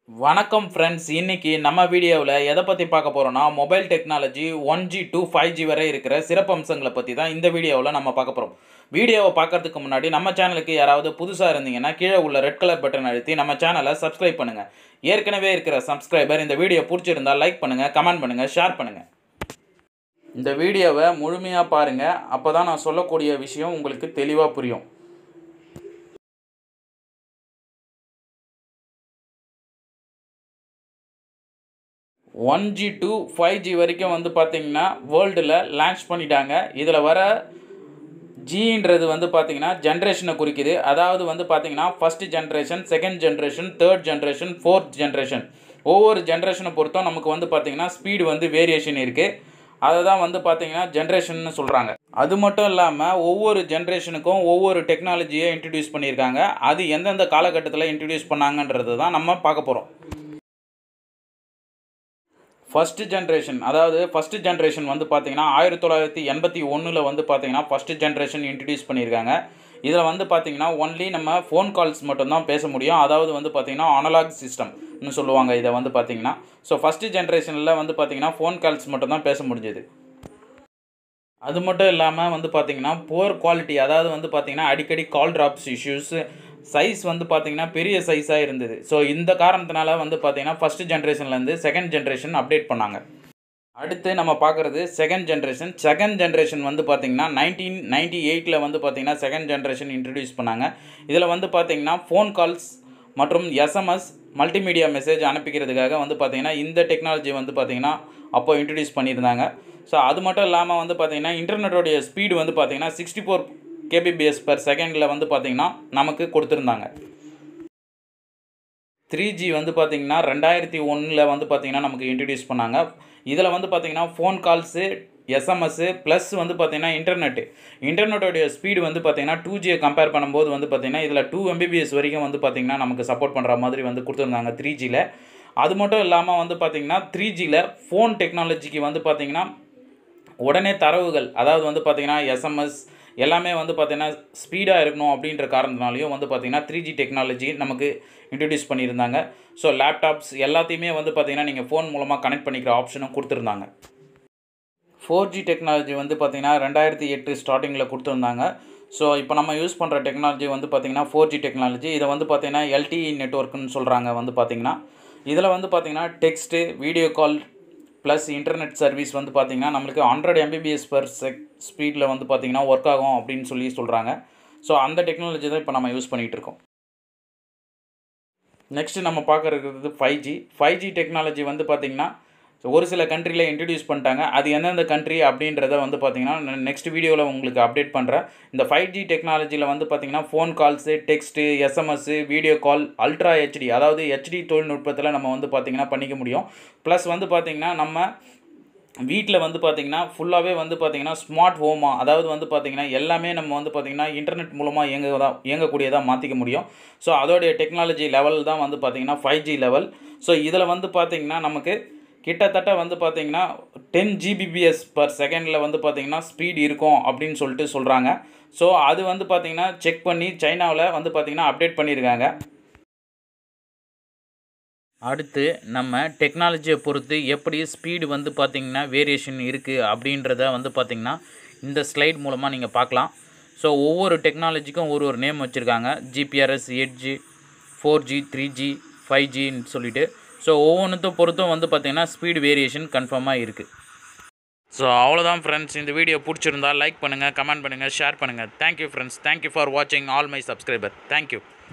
வணக்கம் ஃப்ரெண்ட்ஸ் இன்னைக்கு நம்ம வீடியோவில் எதை பற்றி பார்க்க போகிறோம்னா mobile technology one G to five G வரை இருக்கிற சிறப்பம்சங்களை பற்றி தான் இந்த வீடியோவில் நம்ம பார்க்க போகிறோம் வீடியோவை பார்க்கறதுக்கு முன்னாடி நம்ம சேனலுக்கு யாராவது புதுசாக இருந்தீங்கன்னா கீழே உள்ள ரெட் கலர் பட்டன் அழுத்தி நம்ம சேனலை சப்ஸ்கிரைப் பண்ணுங்கள் ஏற்கனவே இருக்கிற சப்ஸ்கிரைபர் இந்த வீடியோ பிடிச்சிருந்தா லைக் பண்ணுங்கள் கமெண்ட் பண்ணுங்கள் ஷேர் பண்ணுங்கள் இந்த வீடியோவை முழுமையாக பாருங்கள் அப்போ தான் நான் சொல்லக்கூடிய விஷயம் உங்களுக்கு தெளிவாக புரியும் one G to five G வரைக்கும் வந்து பார்த்திங்கன்னா வேர்ல்டில் லான்ச் பண்ணிட்டாங்க இதில் வர ஜின்றது வந்து பார்த்திங்கன்னா ஜென்ரேஷனை குறிக்குது அதாவது வந்து பார்த்திங்கன்னா first generation second generation third generation fourth generation ஒவ்வொரு ஜென்ரேஷனை பொறுத்தும் நமக்கு வந்து பார்த்திங்கன்னா ஸ்பீடு வந்து வேரியேஷன் இருக்குது அதை தான் வந்து பார்த்திங்கன்னா ஜென்ரேஷன்னு சொல்கிறாங்க அது மட்டும் இல்லாமல் ஒவ்வொரு ஜென்ரேஷனுக்கும் ஒவ்வொரு டெக்னாலஜியை இன்ட்ரடியூஸ் பண்ணியிருக்காங்க அது எந்தெந்த காலகட்டத்தில் இன்ட்ரடியூஸ் பண்ணாங்கன்றது தான் நம்ம பார்க்க போகிறோம் ஃபஸ்ட்டு ஜென்ரேஷன் அதாவது ஃபஸ்ட்டு ஜென்ரேஷன் வந்து பார்த்தீங்கன்னா ஆயிரத்தி தொள்ளாயிரத்தி எண்பத்தி ஒன்றில் வந்து பார்த்தீங்கன்னா ஃபஸ்ட்டு ஜென்ரேஷன் இன்ட்ரடியூஸ் பண்ணியிருக்காங்க இதில் வந்து பார்த்தீங்கன்னா ஒன்லி நம்ம ஃபோன் கால்ஸ் மட்டும்தான் பேச முடியும் அதாவது வந்து பார்த்தீங்கன்னா அனலாக் சிஸ்டம்னு சொல்லுவாங்க இதை வந்து பார்த்தீங்கன்னா ஸோ ஃபஸ்ட்டு ஜென்ரேஷனில் வந்து பார்த்தீங்கன்னா ஃபோன் கால்ஸ் மட்டும்தான் பேச முடிஞ்சது அது மட்டும் இல்லாமல் வந்து பார்த்தீங்கன்னா புவர் குவாலிட்டி அதாவது வந்து பார்த்தீங்கன்னா அடிக்கடி கால் ட்ராப்ஸ் இஷ்யூஸ் சைஸ் வந்து பார்த்தீங்கன்னா பெரிய சைஸாக இருந்தது ஸோ இந்த காரணத்தினால வந்து பார்த்தீங்கன்னா ஃபஸ்ட்டு ஜென்ரேஷன்லேருந்து செகண்ட் ஜென்ரேஷன் அப்டேட் பண்ணாங்க அடுத்து நம்ம பார்க்குறது செகண்ட் ஜென்ரேஷன் செகண்ட் ஜென்ரேஷன் வந்து பார்த்திங்கன்னா நைன்டீன் நைன்டி எயிட்டில் வந்து பார்த்திங்கன்னா செகண்ட் ஜென்ரேஷன் இன்ட்ரடியூஸ் பண்ணாங்க இதில் வந்து பார்த்திங்கன்னா ஃபோன் கால்ஸ் மற்றும் எஸ்எம்எஸ் மல்டிமீடியா மெசேஜ் அனுப்பிக்கிறதுக்காக வந்து பார்த்திங்கன்னா இந்த டெக்னாலஜி வந்து பார்த்திங்கன்னா அப்போ இன்ட்ரடியூஸ் பண்ணியிருந்தாங்க ஸோ அது மட்டும் இல்லாமல் வந்து பார்த்திங்கன்னா இன்டர்நெட்டோடைய ஸ்பீடு வந்து பார்த்திங்கன்னா சிக்ஸ்டி ஃபோர் கேபிபிஎஸ் பர் செகண்டில் வந்து பார்த்திங்கன்னா நமக்கு கொடுத்துருந்தாங்க த்ரீ ஜி வந்து பார்த்திங்கன்னா ரெண்டாயிரத்தி ஒன்றில் வந்து பார்த்திங்கன்னா நமக்கு இன்ட்ரடியூஸ் பண்ணாங்க இதில் வந்து பார்த்திங்கன்னா ஃபோன் கால்ஸு எஸ்எம்எஸ்ஸு ப்ளஸ் வந்து பார்த்திங்கன்னா இன்டர்நெட்டு இன்டர்நெட்டோடைய ஸ்பீடு வந்து பார்த்திங்கன்னா டூ ஜியை கம்பேர் பண்ணும்போது வந்து பார்த்திங்கன்னா இதில் டூ எம்பிபிஎஸ் வரைக்கும் வந்து பார்த்திங்கன்னா நமக்கு சப்போர்ட் பண்ணுற மாதிரி வந்து கொடுத்துருந்தாங்க த்ரீ ஜியில் அது மட்டும் இல்லாமல் வந்து பார்த்திங்கன்னா த்ரீ ஜியில் ஃபோன் டெக்னாலஜிக்கு வந்து பார்த்திங்கன்னா உடனே தரவுகள் அதாவது வந்து பார்த்திங்கன்னா எஸ்எம்எஸ் எல்லாமே வந்து பார்த்திங்கன்னா ஸ்பீடாக இருக்கணும் அப்படின்ற காரணத்தினாலையும் வந்து பார்த்திங்கன்னா த்ரீ ஜி டெக்னாலஜி நமக்கு இன்ட்ரடியூஸ் பண்ணியிருந்தாங்க ஸோ லேப்டாப்ஸ் எல்லாத்தையுமே வந்து பார்த்திங்கன்னா நீங்கள் ஃபோன் மூலமாக கனெக்ட் பண்ணிக்கிற ஆப்ஷனும் கொடுத்துருந்தாங்க ஃபோர் ஜி டெக்னாலஜி வந்து பார்த்திங்கன்னா ரெண்டாயிரத்தி எட்டு ஸ்டார்டிங்கில் கொடுத்துருந்தாங்க ஸோ இப்போ நம்ம யூஸ் பண்ணுற டெக்னாலஜி வந்து பார்த்திங்கன்னா ஃபோர் ஜி டெக்னாலஜி இதை வந்து பார்த்திங்கன்னா எல்டிஇ நெட்ஒர்க்குன்னு சொல்கிறாங்க வந்து பார்த்திங்கன்னா இதில் வந்து பார்த்திங்கன்னா text video call plus internet service வந்து பார்த்திங்கன்னா நம்மளுக்கு ஹண்ட்ரட் எம்பிபிஎஸ் பர் செக் ஸ்பீடில் வந்து பார்த்திங்கன்னா ஒர்க் ஆகும் அப்படின்னு சொல்லி சொல்கிறாங்க ஸோ அந்த டெக்னாலஜி தான் இப்போ நம்ம யூஸ் பண்ணிகிட்டு இருக்கோம் நெக்ஸ்ட்டு நம்ம பார்க்குறது five G five G technology வந்து பார்த்திங்கன்னா ஒரு சில கண்ட்ரியில் இன்ட்ரடியூஸ் பண்ணிட்டாங்க அது எந்தெந்த கண்ட்ரி அப்படின்றத வந்து பார்த்திங்கன்னா நெக்ஸ்ட் வீடியோவில் உங்களுக்கு அப்டேட் பண்ணுறேன் இந்த ஃபைவ் ஜி டெக்னாலஜியில் வந்து பார்த்திங்கன்னா phone calls text SMS video call ultra HD அதாவது ஹெச்டி தொழில்நுட்பத்தில் நம்ம வந்து பார்த்திங்கன்னா பண்ணிக்க முடியும் ப்ளஸ் வந்து பார்த்திங்கன்னா நம்ம வீட்டில் வந்து பார்த்திங்கன்னா ஃபுல்லாகவே வந்து பார்த்திங்கன்னா ஸ்மார்ட் ஹோமாக அதாவது வந்து பார்த்திங்கன்னா எல்லாமே நம்ம வந்து பார்த்திங்கன்னா இன்டர்நெட் மூலமாக இயங்குவதாக இயங்கக்கூடியதாக மாற்றிக்க முடியும் ஸோ அதோடைய டெக்னாலஜி லெவல் தான் வந்து பார்த்திங்கன்னா ஃபைவ் ஜி லெவல் ஸோ இதில் வந்து பார்த்திங்கன்னா நமக்கு கிட்டத்தட்ட வந்து பார்த்திங்கன்னா டென் ஜிபிபிஎஸ் பர் செகண்டில் வந்து பார்த்திங்கன்னா ஸ்பீட் இருக்கும் அப்படின்னு சொல்லிட்டு சொல்கிறாங்க ஸோ அது வந்து பார்த்திங்கன்னா செக் பண்ணி சைனாவில் வந்து பார்த்திங்கன்னா அப்டேட் பண்ணியிருக்காங்க அடுத்து நம்ம டெக்னாலஜியை பொறுத்து எப்படி ஸ்பீடு வந்து பார்த்திங்கன்னா வேரியேஷன் இருக்குது அப்படின்றத வந்து பார்த்திங்கன்னா இந்த ஸ்லைட் மூலமாக நீங்கள் பார்க்கலாம் ஸோ ஒவ்வொரு டெக்னாலஜிக்கும் ஒரு ஒரு நேம் வச்சுருக்காங்க GPRS eight G four G three G five ஜின்னு சொல்லிட்டு ஸோ ஒவ்வொன்றுத்தும் பொறுத்தும் வந்து பார்த்திங்கன்னா ஸ்பீடு வேரியேஷன் கன்ஃபார்மாக இருக்குது ஸோ அவ்வளோதான் ஃப்ரெண்ட்ஸ் இந்த வீடியோ பிடிச்சிருந்தா லைக் பண்ணுங்கள் கமெண்ட் பண்ணுங்கள் ஷேர் பண்ணுங்கள் தேங்க்யூ ஃப்ரெண்ட்ஸ் தேங்க்யூ ஃபார் வாட்சிங் ஆல் மை சப்ஸ்கிரைபர் தேங்க்யூ